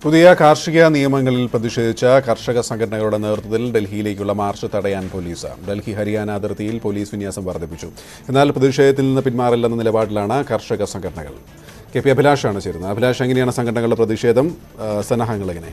പുതിയ കാർഷിക നിയമങ്ങളിൽ പ്രതിഷേധിച്ച കർഷക സംഘടനകളുടെ നേതൃത്വത്തിൽ ഡൽഹിയിലേക്കുള്ള മാർച്ച് തടയാൻ പോലീസ് ഡൽഹി ഹരിയാന അതിർത്തിയിൽ പോലീസ് വിന്യാസം വർദ്ധിപ്പിച്ചു എന്നാൽ പ്രതിഷേധത്തിൽ നിന്ന് പിന്മാറില്ലെന്ന നിലപാടിലാണ് കർഷക സംഘടനകൾ കെ പി അഭിലാഷാണ് ചേരുന്നത് അഭിലാഷ് എങ്ങനെയാണ് സംഘടനകളുടെ പ്രതിഷേധം ആ, സന്നാഹങ്ങൾ എങ്ങനെ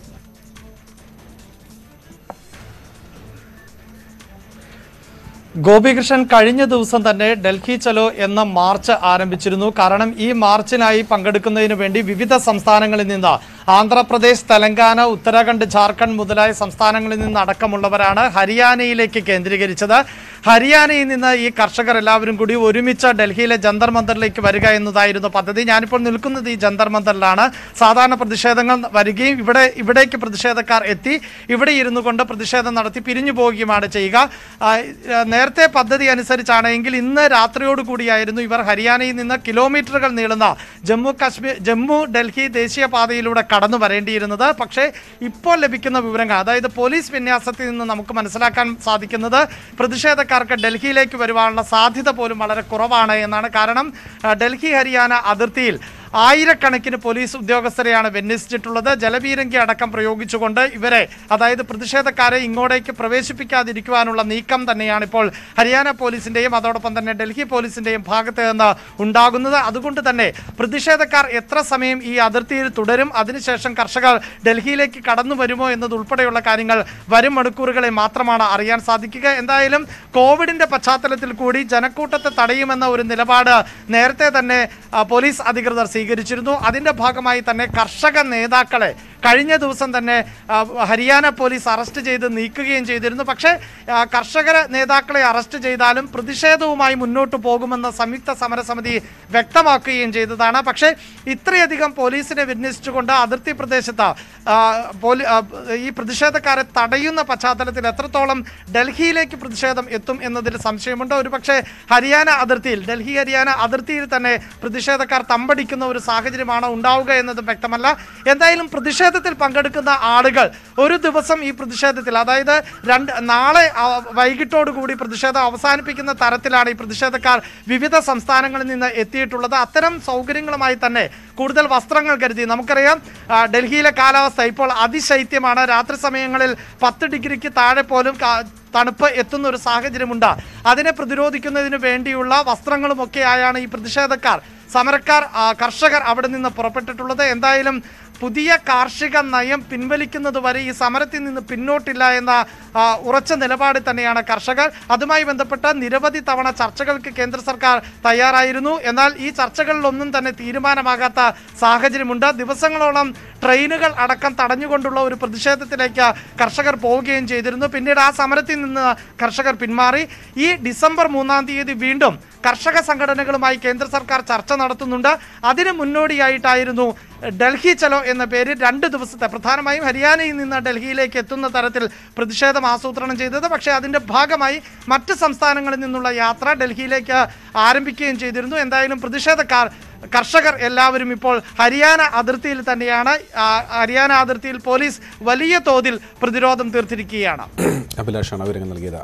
ഗോപികൃഷ്ണൻ കഴിഞ്ഞ ദിവസം തന്നെ ഡൽഹി ചലോ എന്ന മാർച്ച് ആരംഭിച്ചിരുന്നു കാരണം ഈ മാർച്ചിനായി പങ്കെടുക്കുന്നതിന് വേണ്ടി വിവിധ സംസ്ഥാനങ്ങളിൽ നിന്ന് ആന്ധ്രാപ്രദേശ് തെലങ്കാന ഉത്തരാഖണ്ഡ് ജാർഖണ്ഡ് മുതലായ സംസ്ഥാനങ്ങളിൽ നിന്ന് അടക്കമുള്ളവരാണ് ഹരിയാനയിലേക്ക് കേന്ദ്രീകരിച്ചത് ഹരിയാനയിൽ നിന്ന് ഈ കർഷകർ എല്ലാവരും കൂടി ഒരുമിച്ച് ഡൽഹിയിലെ ജന്തർ മന്ദറിലേക്ക് വരിക എന്നതായിരുന്നു പദ്ധതി ഞാനിപ്പോൾ നിൽക്കുന്നത് ഈ ജന്തർ മന്ദറിലാണ് സാധാരണ പ്രതിഷേധങ്ങൾ വരികയും ഇവിടെ ഇവിടേക്ക് പ്രതിഷേധക്കാർ എത്തി ഇവിടെ ഇരുന്നു കൊണ്ട് പ്രതിഷേധം നടത്തി പിരിഞ്ഞു പോവുകയുമാണ് ചെയ്യുക ആ, ആ, നേരത്തെ പദ്ധതി അനുസരിച്ചാണ് എങ്കിൽ ഇന്ന് രാത്രിയോട് കൂടിയായിരുന്നു ഇവർ ഹരിയാനയിൽ നിന്ന് കിലോമീറ്ററുകൾ നീളുന്ന ജമ്മു കാശ്മീർ ജമ്മു ഡൽഹി ദേശീയപാതയിലൂടെ കടന്നു വരേണ്ടിയിരുന്നത് പക്ഷേ ഇപ്പോൾ ലഭിക്കുന്ന വിവരങ്ങൾ അതായത് പോലീസ് വിന്യാസത്തിൽ നിന്ന് നമുക്ക് മനസ്സിലാക്കാൻ സാധിക്കുന്നത് പ്രതിഷേധക്കാർക്ക് ഡൽഹിയിലേക്ക് വരുവാനുള്ള സാധ്യത പോലും വളരെ കുറവാണ് എന്നാണ് കാരണം ആ, ഡൽഹി ഹരിയാന അതിർത്തിയിൽ ആയിരക്കണക്കിന് പോലീസ് ഉദ്യോഗസ്ഥരെയാണ് വിന്യസിച്ചിട്ടുള്ളത് ജലപീരങ്കി അടക്കം പ്രയോഗിച്ചുകൊണ്ട് ഇവരെ അതായത് പ്രതിഷേധക്കാരെ ഇങ്ങോട്ടേക്ക് പ്രവേശിപ്പിക്കാതിരിക്കുവാനുള്ള നീക്കം തന്നെയാണ് ഇപ്പോൾ ഹരിയാന പോലീസിന്റെയും അതോടൊപ്പം തന്നെ ഡൽഹി പോലീസിന്റെയും ഭാഗത്ത് നിന്ന് ഉണ്ടാകുന്നത് അതുകൊണ്ട് തന്നെ പ്രതിഷേധക്കാർ എത്ര സമയം ഈ അതിർത്തിയിൽ തുടരും അതിനുശേഷം കർഷകർ ഡൽഹിയിലേക്ക് കടന്നു വരുമോ എന്നതുൾപ്പെടെയുള്ള കാര്യങ്ങൾ വരും മണിക്കൂറുകളെ മാത്രമാണ് അറിയാൻ സാധിക്കുക എന്തായാലും കോവിഡിന്റെ പശ്ചാത്തലത്തിൽ കൂടി ജനക്കൂട്ടത്തെ തടയുമെന്ന ഒരു നിലപാട് നേരത്തെ തന്നെ ആ, പോലീസ് അധികൃതർ സ്വീകരിച്ചിരുന്നു അതിന്റെ ഭാഗമായി തന്നെ കർഷക നേതാക്കളെ കഴിഞ്ഞ ദിവസം തന്നെ ആ, ഹരിയാന പോലീസ് അറസ്റ്റ് ചെയ്ത് നീക്കുകയും ചെയ്തിരുന്നു പക്ഷേ ആ, കർഷക നേതാക്കളെ അറസ്റ്റ് ചെയ്താലും പ്രതിഷേധവുമായി മുന്നോട്ട് പോകുമെന്ന് സംയുക്ത സമരസമിതി വ്യക്തമാക്കുകയും ചെയ്തതാണ് പക്ഷേ ഇത്രയധികം പോലീസിനെ വിന്യസിച്ചുകൊണ്ട് അതിർത്തി പ്രദേശത്ത് ആ, പോലീ ആ, ഈ പ്രതിഷേധക്കാരെ തടയുന്ന പശ്ചാത്തലത്തിൽ എത്രത്തോളം ഡൽഹിയിലേക്ക് പ്രതിഷേധം എത്തും എന്നതിൽ സംശയമുണ്ട് ഒരുപക്ഷെ ഹരിയാന അതിർത്തിയിൽ ഡൽഹി ഹരിയാന അതിർത്തിയിൽ തന്നെ പ്രതിഷേധക്കാർ തമ്പടിക്കുന്ന ഒരു സാഹചര്യമാണ് ഉണ്ടാവുക എന്നത് വ്യക്തമല്ല എന്തായാലും പ്രതിഷേധത്തിൽ പങ്കെടുക്കുന്ന ആളുകൾ ഒരു ദിവസം ഈ പ്രതിഷേധത്തിൽ അതായത് രണ്ട് നാളെ ആ, വൈകിട്ടോടുകൂടി പ്രതിഷേധം അവസാനിപ്പിക്കുന്ന തരത്തിലാണ് ഈ പ്രതിഷേധക്കാർ വിവിധ സംസ്ഥാനങ്ങളിൽ നിന്ന് എത്തിയിട്ടുള്ളത് അത്തരം സൗകര്യങ്ങളുമായി തന്നെ കൂടുതൽ വസ്ത്രങ്ങൾ കരുതി നമുക്കറിയാം ആ, ഡൽഹിയിലെ കാലാവസ്ഥ ഇപ്പോൾ അതിശൈത്യമാണ് രാത്രി സമയങ്ങളിൽ പത്ത് ഡിഗ്രിക്ക് താഴെ പോലും കാ- തണുപ്പ് എത്തുന്ന ഒരു സാഹചര്യമുണ്ട് അതിനെ പ്രതിരോധിക്കുന്നതിന് വേണ്ടിയുള്ള വസ്ത്രങ്ങളുമൊക്കെ ആയാണ് ഈ പ്രതിഷേധക്കാർ സമരക്കാർ ആ, കർഷകർ അവിടെ നിന്ന് പുറപ്പെട്ടിട്ടുള്ളത് എന്തായാലും പുതിയ കാർഷിക നയം പിൻവലിക്കുന്നത് വരെ ഈ സമരത്തിൽ നിന്ന് പിന്നോട്ടില്ല എന്ന ആ, ഉറച്ച നിലപാടിൽ തന്നെയാണ് കർഷകർ അതുമായി ബന്ധപ്പെട്ട നിരവധി തവണ ചർച്ചകൾക്ക് കേന്ദ്ര സർക്കാർ തയ്യാറായിരുന്നു എന്നാൽ ഈ ചർച്ചകളിലൊന്നും തന്നെ തീരുമാനമാകാത്ത സാഹചര്യമുണ്ട് ദിവസങ്ങളോളം ട്രെയിനുകൾ അടക്കം തടഞ്ഞുകൊണ്ടുള്ള ഒരു പ്രതിഷേധത്തിലേക്ക് കർഷകർ പോവുകയും ചെയ്തിരുന്നു പിന്നീട് ആ സമരത്തിൽ നിന്ന് കർഷകർ പിന്മാറി ഈ ഡിസംബർ മൂന്നാം തീയതി വീണ്ടും കർഷക സംഘടനകളുമായി കേന്ദ്ര സർക്കാർ ചർച്ച നടത്തുന്നുണ്ട് അതിന് മുന്നോടിയായിട്ടായിരുന്നു ഡൽഹി ചലോ എന്ന പേരിൽ രണ്ട് ദിവസത്തെ പ്രധാനമായും ഹരിയാനയിൽ നിന്ന് ഡൽഹിയിലേക്ക് എത്തുന്ന തരത്തിൽ പ്രതിഷേധം ആസൂത്രണം ചെയ്തത് പക്ഷേ അതിൻ്റെ ഭാഗമായി മറ്റ് സംസ്ഥാനങ്ങളിൽ നിന്നുള്ള യാത്ര ഡൽഹിയിലേക്ക് ആരംഭിക്കുകയും ചെയ്തിരുന്നു എന്തായാലും പ്രതിഷേധക്കാർ കർഷകർ എല്ലാവരും ഇപ്പോൾ ഹരിയാന അതിർത്തിയിൽ തന്നെയാണ് ആ, ഹരിയാന അതിർത്തിയിൽ പോലീസ് വലിയ തോതിൽ പ്രതിരോധം തീർത്തിരിക്കുകയാണ് അഭിലാഷാണ് വിവരങ്ങൾ നൽകിയത്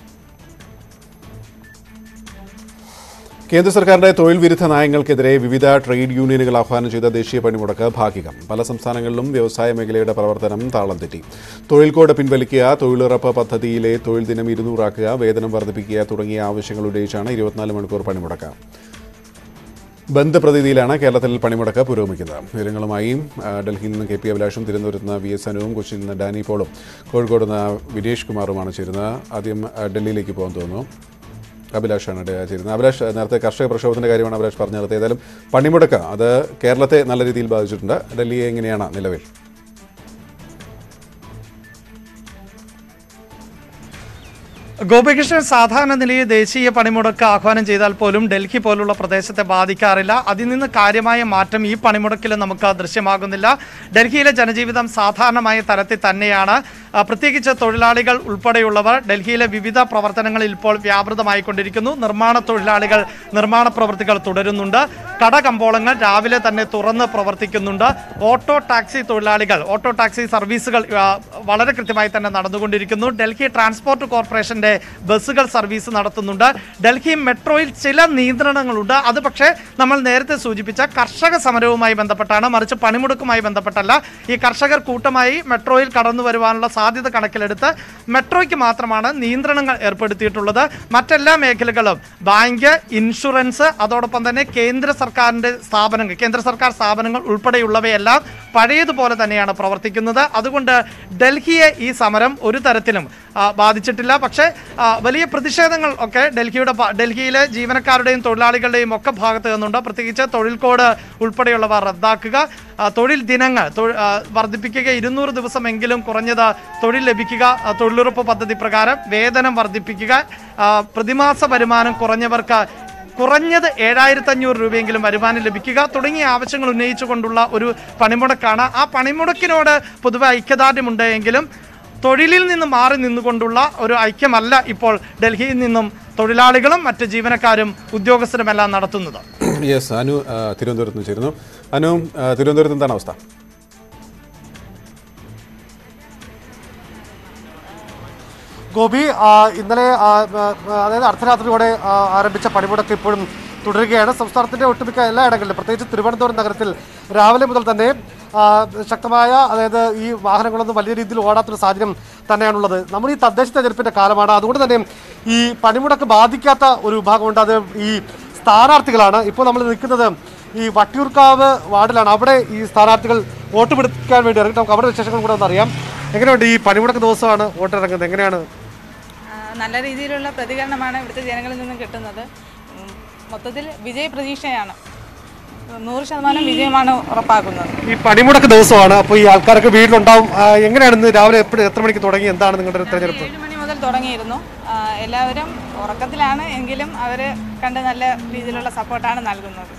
കേന്ദ്ര സർക്കാരിന്റെ തൊഴിൽ വിരുദ്ധ നയങ്ങൾക്കെതിരെ വിവിധ ട്രേഡ് യൂണിയനുകൾ ആഹ്വാനം ചെയ്ത ദേശീയ പണിമുടക്ക് ഭാഗികം പല സംസ്ഥാനങ്ങളിലും വ്യവസായ മേഖലയുടെ പ്രവർത്തനം താളം തെറ്റി തൊഴിൽ കോഡ് പിൻവലിക്കുക തൊഴിലുറപ്പ് പദ്ധതിയിലെ തൊഴിൽ ദിനം ഇരുന്നൂറാക്കുക വേതനം വർദ്ധിപ്പിക്കുക തുടങ്ങിയ ആവശ്യങ്ങൾ ഉന്നയിച്ചാണ് ഇരുപത്തിനാല് മണിക്കൂർ പണിമുടക്ക് ബന്ദ് പ്രതീതിയിലാണ് കേരളത്തിൽ പണിമുടക്ക് പുരോഗമിക്കുന്നത് വിവരങ്ങളുമായി ആ, ഡൽഹിയിൽ നിന്ന് കെ പി അഭിലാഷും തിരുവനന്തപുരത്ത് നിന്ന് വി എസ് അനുവും കൊച്ചിയിൽ നിന്ന് ഡാനി പോളും കോഴിക്കോട് നിന്ന് വിനേഷ് കുമാറുമാണ് ചേരുന്നത് ആദ്യം ആ, ഡൽഹിയിലേക്ക് പോകാൻ തോന്നുന്നു അഭിലാഷാണ് ഡ- ചേരുന്നത് അഭിലാഷ് നേരത്തെ കർഷക പ്രക്ഷോഭത്തിന്റെ കാര്യമാണ് അഭിലാഷ് പറഞ്ഞു നിർത്തിയത് ഏതായാലും പണിമുടക്ക് അത് കേരളത്തെ നല്ല രീതിയിൽ ബാധിച്ചിട്ടുണ്ട് ഡൽഹിയെ എങ്ങനെയാണ് നിലവിൽ ഗോപികൃഷ്ണൻ സാധാരണ നിലയിൽ ദേശീയ പണിമുടക്ക് ആഹ്വാനം ചെയ്താൽ പോലും ഡൽഹി പോലുള്ള പ്രദേശത്തെ ബാധിക്കാറില്ല അതിൽ നിന്ന് കാര്യമായ മാറ്റം ഈ പണിമുടക്കിൽ നമുക്ക് ദൃശ്യമാകുന്നില്ല ഡൽഹിയിലെ ജനജീവിതം സാധാരണമായ തരത്തിൽ തന്നെയാണ് ആ, പ്രത്യേകിച്ച് തൊഴിലാളികൾ ഉൾപ്പെടെയുള്ളവർ ഡൽഹിയിലെ വിവിധ പ്രവർത്തനങ്ങളിൽ ഇപ്പോൾ വ്യാപൃതമായിക്കൊണ്ടിരിക്കുന്നു നിർമ്മാണ തൊഴിലാളികൾ നിർമ്മാണ പ്രവൃത്തികൾ തുടരുന്നുണ്ട് കടകമ്പോളങ്ങൾ രാവിലെ തന്നെ തുറന്ന് പ്രവർത്തിക്കുന്നുണ്ട് ഓട്ടോ ടാക്സി തൊഴിലാളികൾ ഓട്ടോ ടാക്സി സർവീസുകൾ ആ, വളരെ കൃത്യമായി തന്നെ നടന്നുകൊണ്ടിരിക്കുന്നു ഡൽഹി ട്രാൻസ്പോർട്ട് കോർപ്പറേഷന്റെ വരെ ബസ്സുകൾ സർവീസ് നടത്തുന്നുണ്ട് ഡൽഹി മെട്രോയിൽ ചില നിയന്ത്രണങ്ങളുണ്ട് അത് പക്ഷേ നമ്മൾ നേരത്തെ സൂചിപ്പിച്ച കർഷക സമരവുമായി ബന്ധപ്പെട്ടാണ് മറിച്ച് പണിമുടക്കുമായി ബന്ധപ്പെട്ടല്ല ഈ കർഷകർ കൂട്ടമായി മെട്രോയിൽ കടന്നു വരുവാനുള്ള സാധ്യത കണക്കിലെടുത്ത് മെട്രോയ്ക്ക് മാത്രമാണ് നിയന്ത്രണങ്ങൾ ഏർപ്പെടുത്തിയിട്ടുള്ളത് മറ്റെല്ലാ മേഖലകളും ബാങ്ക് ഇൻഷുറൻസ് അതോടൊപ്പം തന്നെ കേന്ദ്ര സർക്കാരിൻ്റെ സ്ഥാപനങ്ങൾ കേന്ദ്ര സർക്കാർ സ്ഥാപനങ്ങൾ ഉൾപ്പെടെയുള്ളവയെല്ലാം പഴയതുപോലെ തന്നെയാണ് പ്രവർത്തിക്കുന്നത് അതുകൊണ്ട് ഡൽഹിയെ ഈ സമരം ഒരു തരത്തിലും ആ, ബാധിച്ചിട്ടില്ല പക്ഷേ ആ, വലിയ പ്രതിഷേധങ്ങൾ ഒക്കെ ഡൽഹിയുടെ ഭ- ഡൽഹിയിലെ ജീവനക്കാരുടെയും തൊഴിലാളികളുടെയും ഒക്കെ ഭാഗത്ത് നിന്നുണ്ട് പ്രത്യേകിച്ച് തൊഴിൽ കോഡ് ഉൾപ്പെടെയുള്ളവ റദ്ദാക്കുക ആ, തൊഴിൽ ദിനങ്ങൾ തൊഴി- ആ, വർദ്ധിപ്പിക്കുക ഇരുന്നൂറ് ദിവസമെങ്കിലും കുറഞ്ഞത് തൊഴിൽ ലഭിക്കുക ആ, തൊഴിലുറപ്പ് പദ്ധതി പ്രകാരം വേതനം വർദ്ധിപ്പിക്കുക ആ, പ്രതിമാസ വരുമാനം കുറഞ്ഞവർക്ക് കുറഞ്ഞത് ഏഴായിരത്തി അഞ്ഞൂറ് രൂപയെങ്കിലും വരുമാനം ലഭിക്കുക തുടങ്ങിയ ആവശ്യങ്ങൾ ഉന്നയിച്ചുകൊണ്ടുള്ള ഒരു പണിമുടക്കാണ് ആ പണിമുടക്കിനോട് പൊതുവെ ഐക്യദാർഢ്യമുണ്ട് എങ്കിലും തൊഴിലിൽ നിന്ന് മാറി നിന്നുകൊണ്ടുള്ള ഒരു ഐക്യമല്ല ഇപ്പോൾ ഡൽഹിയിൽ നിന്നും തൊഴിലാളികളും മറ്റ് ജീവനക്കാരും ഉദ്യോഗസ്ഥരുമെല്ലാം നടത്തുന്നത് യെസ് അനു ആ, തിരുവനന്തപുരത്ത് നിന്ന് ചേരുന്നു അനു ആ, തിരുവനന്തപുരത്ത് എന്താണ് അവസ്ഥ ഗോപി ആ, ഇന്നലെ ആ, ആ, അതായത് അർദ്ധരാത്രിയോടെ ആ, ആരംഭിച്ച പണിമുടക്ക് ഇപ്പോഴും തുടരുകയാണ് സംസ്ഥാനത്തിന്റെ ഒട്ടുമിക്ക എല്ലാ ഇടങ്ങളിലും പ്രത്യേകിച്ച് തിരുവനന്തപുരം നഗരത്തിൽ രാവിലെ മുതൽ തന്നെ ആ, ശക്തമായ അതായത് ഈ വാഹനങ്ങളൊന്നും വലിയ രീതിയിൽ ഓടാത്തൊരു സാഹചര്യം തന്നെയാണുള്ളത് നമ്മൾ ഈ തദ്ദേശ തെരഞ്ഞെടുപ്പിന്റെ കാലമാണ് അതുകൊണ്ട് തന്നെ ഈ പണിമുടക്ക് ബാധിക്കാത്ത ഒരു വിഭാഗമുണ്ട് അത് ഈ സ്ഥാനാർത്ഥികളാണ് ഇപ്പോൾ നമ്മൾ നിൽക്കുന്നത് ഈ വട്ടിയൂർക്കാവ് വാർഡിലാണ് അവിടെ ഈ സ്ഥാനാർത്ഥികൾ വോട്ട് പിടിക്കാൻ വേണ്ടി ഇറങ്ങി നമുക്ക് അവിടെ വിശേഷങ്ങൾ കൂടെ ഒന്ന് അറിയാം എങ്ങനെയുണ്ട് ഈ പണിമുടക്ക് ദിവസമാണ് വോട്ടിറങ്ങുന്നത് എങ്ങനെയാണ് ആ, നല്ല രീതിയിലുള്ള പ്രതികരണമാണ് ഇവിടുത്തെ ജനങ്ങളിൽ നിന്നും കിട്ടുന്നത് ഉം, മൊത്തത്തിൽ വിജയ പ്രതീക്ഷയാണ് നൂറ് ശതമാനം വിജയമാണ് ഉറപ്പാക്കുന്നത് ഈ പണിമുടക്ക് ദിവസമാണ് അപ്പോൾ ഈ ആൾക്കാരൊക്കെ വീട്ടിലുണ്ടാവും ആ, എങ്ങനെയാണ് ഇന്ന് രാവിലെ എപ്പോഴും എത്ര മണിക്ക് തുടങ്ങി എന്താണ് നിങ്ങളുടെ ഒരു തെരഞ്ഞെടുപ്പ് ഏഴ് മണി മുതൽ തുടങ്ങിയിരുന്നു ആ, എല്ലാവരും ഉറക്കത്തിലാണ് എങ്കിലും അവർ കണ്ട് നല്ല രീതിയിലുള്ള സപ്പോർട്ടാണ് നൽകുന്നത്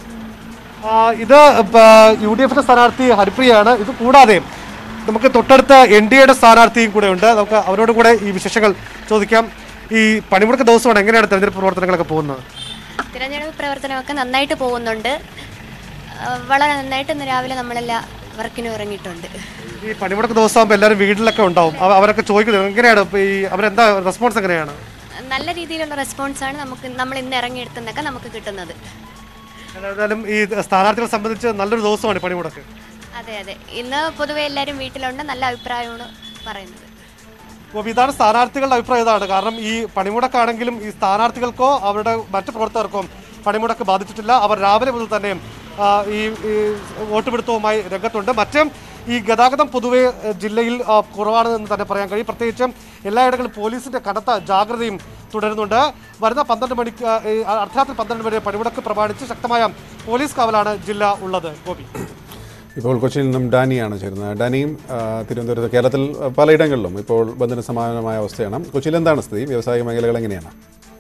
ആ, ഇത് യു ഡി എഫിന്റെ സ്ഥാനാർത്ഥി ഹരിപ്രിയയാണ് ഇത് കൂടാതെ നമുക്ക് തൊട്ടടുത്ത എൻ ഡി എയുടെ സ്ഥാനാർത്ഥിയും കൂടെ ഉണ്ട് നമുക്ക് അവരോട് കൂടെ ഈ വിശേഷങ്ങൾ ചോദിക്കാം ഈ പണിമുടക്ക് ദിവസമാണ് എങ്ങനെയാണ് തെരഞ്ഞെടുപ്പ് പ്രവർത്തനങ്ങളൊക്കെ പോകുന്നത് തിരഞ്ഞെടുപ്പ് പ്രവർത്തനമൊക്കെ നന്നായിട്ട് പോകുന്നുണ്ട് ആ, വളരെ നന്നായിട്ട് ഇന്ന് രാവിലെ നമ്മളെല്ലാം വർക്കിനും ഇറങ്ങിയിട്ടുണ്ട് ഈ പണിമുടക്ക് ദിവസമാകുമ്പോൾ എല്ലാവരും വീട്ടിലൊക്കെ ഉണ്ടാവും അവ- അവരൊക്കെ ചോദിക്കുന്നത് എങ്ങനെയാണ് ഇപ്പൊ ഈ അവരെന്താ റെസ്പോൺസ് എങ്ങനെയാണ് നല്ല രീതിയിലുള്ള റെസ്പോൺസാണ് നമുക്ക് നമ്മൾ ഇന്ന് ഇറങ്ങിയെടുത്തുന്നൊക്കെ നമുക്ക് കിട്ടുന്നത് ഏതായാലും ഈ സ്ഥാനാർത്ഥികളെ സംബന്ധിച്ച് നല്ലൊരു ദിവസമാണ് ഈ പണിമുടക്ക് അതെ അതെ ഇന്ന് പൊതുവെ എല്ലാവരും വീട്ടിലുണ്ട് നല്ല അഭിപ്രായമാണ് പറയുന്നത് അപ്പോൾ ഇതാണ് സ്ഥാനാർത്ഥികളുടെ അഭിപ്രായം ഇതാണ് കാരണം ഈ പണിമുടക്കാണെങ്കിലും ഈ സ്ഥാനാർത്ഥികൾക്കോ അവരുടെ മറ്റു പ്രവർത്തകർക്കോ പണിമുടക്ക് ബാധിച്ചിട്ടില്ല അവർ രാവിലെ മുതൽ തന്നെ ആ, ഈ ഈ വോട്ട് പിടുത്തവുമായി രംഗത്തുണ്ട് മറ്റേ ഈ ഗതാഗതം പൊതുവെ ഏഹ്, ജില്ലയിൽ ആ, കുറവാണ് എന്ന് തന്നെ പറയാൻ കഴിയും പ്രത്യേകിച്ചും എല്ലായിടങ്ങളിലും പോലീസിന്റെ കനത്ത ജാഗ്രതയും തുടരുന്നുണ്ട് വരുന്ന പന്ത്രണ്ട് മണിക്ക് ആ, ഈ അർദ്ധരാത്രി പന്ത്രണ്ട് വരെ പണിമുടക്ക് പ്രമാണിച്ച് ശക്തമായ പോലീസ് കാവലാണ് ജില്ല ഉള്ളത് ഗോപി ഇപ്പോൾ കൊച്ചിയിൽ നിന്നും ഡാനിയാണ് ചേരുന്നത് ഡാനിയും ആ, തിരുവനന്തപുരത്ത് കേരളത്തിൽ ആ, പലയിടങ്ങളിലും ഇപ്പോൾ ബന്ധന സമാനമായ അവസ്ഥയാണ് കൊച്ചിയിൽ എന്താണ് സ്ഥിതി വ്യവസായിക മേഖലകൾ എങ്ങനെയാണ്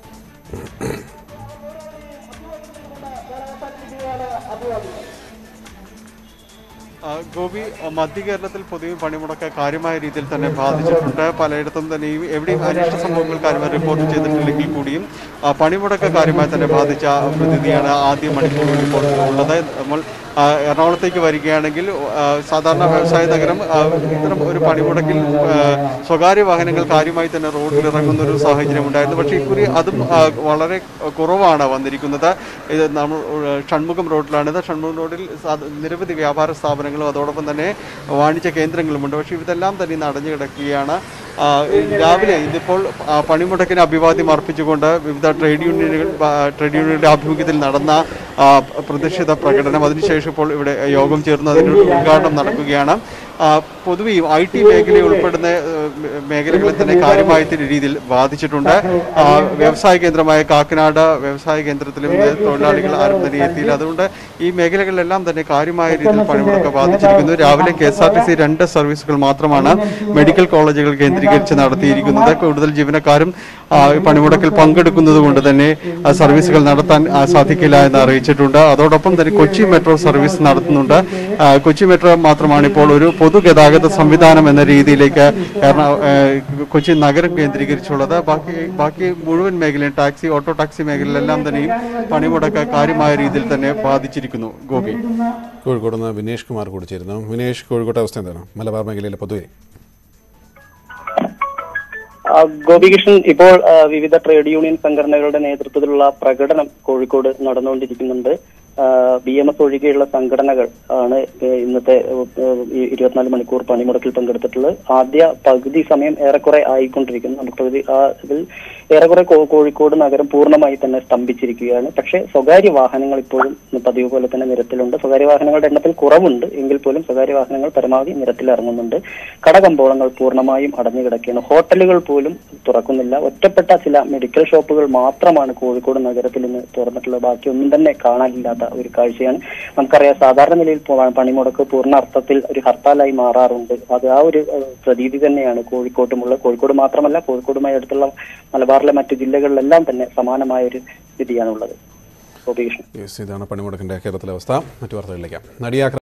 ആ, ഗോപി ആ, മധ്യ കേരളത്തിൽ പൊതുവെ പണിമുടക്ക് കാര്യമായ രീതിയിൽ തന്നെ ബാധിച്ചിട്ടുണ്ട് പലയിടത്തും തന്നെ ഈ എവിടെയും അനിഷ്ട സംഭവങ്ങൾ കാര്യമായി റിപ്പോർട്ട് ചെയ്തിട്ടില്ലെങ്കിൽ കൂടിയും ആ, പണിമുടക്ക് കാര്യമായി തന്നെ ബാധിച്ച പ്രതീതിയാണ് ആദ്യ മണിക്കൂറിൽ ഇപ്പോൾ ഉള്ളത് നമ്മൾ ആ, എറണാകുളത്തേക്ക് വരികയാണെങ്കിൽ ആ, സാധാരണ വ്യവസായ നഗരം ആ, ഇത്തരം ഒരു പണിമുടക്കിൽ ആ, സ്വകാര്യ വാഹനങ്ങൾ കാര്യമായി തന്നെ റോഡിൽ ഇറങ്ങുന്ന ഒരു സാഹചര്യം ഉണ്ടായിരുന്നു പക്ഷേ ഇക്കുറി അതും ആ, വളരെ കുറവാണ് വന്നിരിക്കുന്നത് ഇത് നമ്മൾ ആ, ഷൺമുഖം റോഡിലാണിത് ഷൺമുഖം റോഡിൽ സാധ- നിരവധി വ്യാപാര സ്ഥാപനങ്ങളും അതോടൊപ്പം തന്നെ വാണിജ്യ കേന്ദ്രങ്ങളുമുണ്ട് പക്ഷേ ഇതെല്ലാം തന്നെ ഇന്ന് അടഞ്ഞു കിടക്കുകയാണ് ആ, രാവിലെ ഇതിപ്പോൾ ആ, പണിമുടക്കിന് അഭിവാദ്യം അർപ്പിച്ചുകൊണ്ട് വിവിധ ട്രേഡ് യൂണിയനുകൾ ആ, ട്രേഡ് യൂണിയനുകളുടെ ആഭിമുഖ്യത്തിൽ നടന്ന ആ, പ്രതിഷേധ പ്രകടനം അതിനുശേഷം ഇപ്പോൾ ഇവിടെ യോഗം ചേർന്ന് അതിൻ്റെ ഉദ്ഘാടനം നടക്കുകയാണ് ആ, പൊതുവെ ഐ ടി മേഖലയിൽ ഉൾപ്പെടുന്ന ഏഹ്, മേ- മേഖലകളെ തന്നെ കാര്യമായ രീതിയിൽ ബാധിച്ചിട്ടുണ്ട് ആ, വ്യവസായ കേന്ദ്രമായ കാക്കനാട് വ്യവസായ കേന്ദ്രത്തിലും ഏഹ്, തൊഴിലാളികൾ ആരും തന്നെ എത്തിയില്ല അതുകൊണ്ട് ഈ മേഖലകളിലെല്ലാം തന്നെ കാര്യമായ രീതിയിൽ പണിമുടക്ക് ബാധിച്ചിരിക്കുന്നു രാവിലെ K S R T C രണ്ട് സർവീസുകൾ മാത്രമാണ് മെഡിക്കൽ കോളേജുകൾ കേന്ദ്രീകരിച്ച് നടത്തിയിരിക്കുന്നത് കൂടുതൽ ജീവനക്കാരും ആ, ഈ പണിമുടക്കിൽ പങ്കെടുക്കുന്നത് കൊണ്ട് തന്നെ ആ, സർവീസുകൾ നടത്താൻ ആ, സാധിക്കില്ല എന്ന് അറിയിച്ചിട്ടുണ്ട് അതോടൊപ്പം തന്നെ കൊച്ചി മെട്രോ സർവീസ് നടത്തുന്നുണ്ട് ആ, കൊച്ചി മെട്രോ മാത്രമാണ് ഇപ്പോൾ ഒരു പൊതുഗതാഗത സംവിധാനം എന്ന രീതിയിലേക്ക് എറണാ- ഏ, കൊച്ചി നഗരം കേന്ദ്രീകരിച്ചുള്ളത് ബാക്കി ബാക്കി മുഴുവൻ മേഖലയും ടാക്സി ഓട്ടോ ടാക്സി മേഖലയിലെല്ലാം തന്നെയും പണിമുടക്ക് കാര്യമായ രീതിയിൽ തന്നെ ബാധിച്ചിരിക്കുന്നു ഗോപി കോഴിക്കോട് നിന്ന് വിനേഷ് കുമാർ കൂടി ചേരുന്നു വിനേഷ് കോഴിക്കോട്ടെ അവസ്ഥ എന്താണ് മലബാർ മേഖലയിലെ പൊതുവെ ആ, ഗോപികൃഷ്ണൻ ഇപ്പോൾ ആ, വിവിധ ട്രേഡ് യൂണിയൻ സംഘടനകളുടെ നേതൃത്വത്തിലുള്ള പ്രകടനം കോഴിക്കോട് നടന്നുകൊണ്ടിരിക്കുന്നുണ്ട് ബി എം എസ് ഒഴികെയുള്ള സംഘടനകൾ ആണ് ഏ, ഇന്നത്തെ ഏ, ഈ ഇരുപത്തിനാല് മണിക്കൂർ പണിമുടക്കിൽ പങ്കെടുത്തിട്ടുള്ളത് ആദ്യ പകുതി സമയം ഏറെക്കുറെ ആയിക്കൊണ്ടിരിക്കുന്നു നമുക്ക് പകുതി ആ ഇതിൽ ഏറെക്കുറെ കോ- കോഴിക്കോട് നഗരം പൂർണ്ണമായി തന്നെ സ്തംഭിച്ചിരിക്കുകയാണ് പക്ഷേ സ്വകാര്യ വാഹനങ്ങൾ ഇപ്പോഴും പതിവ് പോലെ തന്നെ നിരത്തിലുണ്ട് സ്വകാര്യ വാഹനങ്ങളുടെ എണ്ണത്തിൽ കുറവുണ്ട് എങ്കിൽ പോലും സ്വകാര്യ വാഹനങ്ങൾ പരമാവധി നിരത്തിൽ ഇറങ്ങുന്നുണ്ട് കടകമ്പോളങ്ങൾ പൂർണ്ണമായും അടഞ്ഞു കിടക്കുകയാണ് ഹോട്ടലുകൾ പോലും തുറക്കുന്നില്ല ഒറ്റപ്പെട്ട ചില മെഡിക്കൽ ഷോപ്പുകൾ മാത്രമാണ് കോഴിക്കോട് നഗരത്തിൽ ഇന്ന് തുറന്നിട്ടുള്ളത് ബാക്കി ഒന്നും തന്നെ കാണാനില്ലാത്ത ഒരു കാഴ്ചയാണ് നമുക്കറിയാം സാധാരണ നിലയിൽ പോ- പണിമുടക്ക് പൂർണ്ണ അർത്ഥത്തിൽ ഒരു ഹർത്താലായി മാറാറുണ്ട് അത് ആ ഒരു ഏഹ്, പ്രതീതി തന്നെയാണ് കോഴിക്കോട്ടുമുള്ള കോഴിക്കോട് മാത്രമല്ല കോഴിക്കോടുമായി അടുത്തുള്ള മലബാറിലെ മറ്റു ജില്ലകളിലെല്ലാം തന്നെ സമാനമായ ഒരു സ്ഥിതിയാണുള്ളത് ഗോപികൃഷ്ണൻ യെസ് ഇതാണ് പണിമുടക്കിന്റെ കേരളത്തിലെ അവസ്ഥ മറ്റു വാർത്തകളിലേക്ക് നടിയാക്രമണം